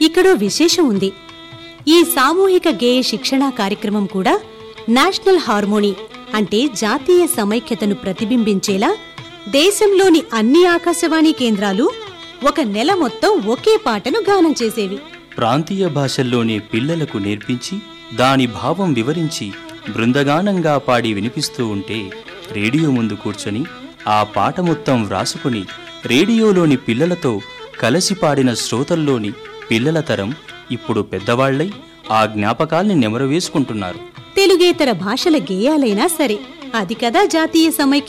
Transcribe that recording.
ఇక్కడో విశేషం ఉంది ఈ సామూహిక గేయ శిక్షణా కార్యక్రమం కూడా నేషనల్ హార్మోనీ అంటే జాతీయ సమైక్యతను ప్రతిబింబించేలా దేశంలోని అన్ని ఆకాశవాణి కేంద్రాలు ఒక నెల మొత్తం ఒకే పాటను గానం చేసేవి ప్రాంతీయ భాషల్లోనే పిల్లలకు నేర్పించి దాని భావం వివరించి బృందగానంగా పాడి వినిపిస్తూ ఉంటే రేడియో ముందు కూర్చొని ఆ పాట మొత్తం వ్రాసుకుని రేడియోలోని పిల్లలతో కలసి పాడిన శ్రోతల్లోని పిల్లల తరం ఇప్పుడు పెద్దవాళ్లై ఆ జ్ఞాపకాల్ని నెమరవేసుకుంటున్నారు తెలుగేతర భాషల గేయాలైనా సరే అది కదా జాతీయ సమైక్యత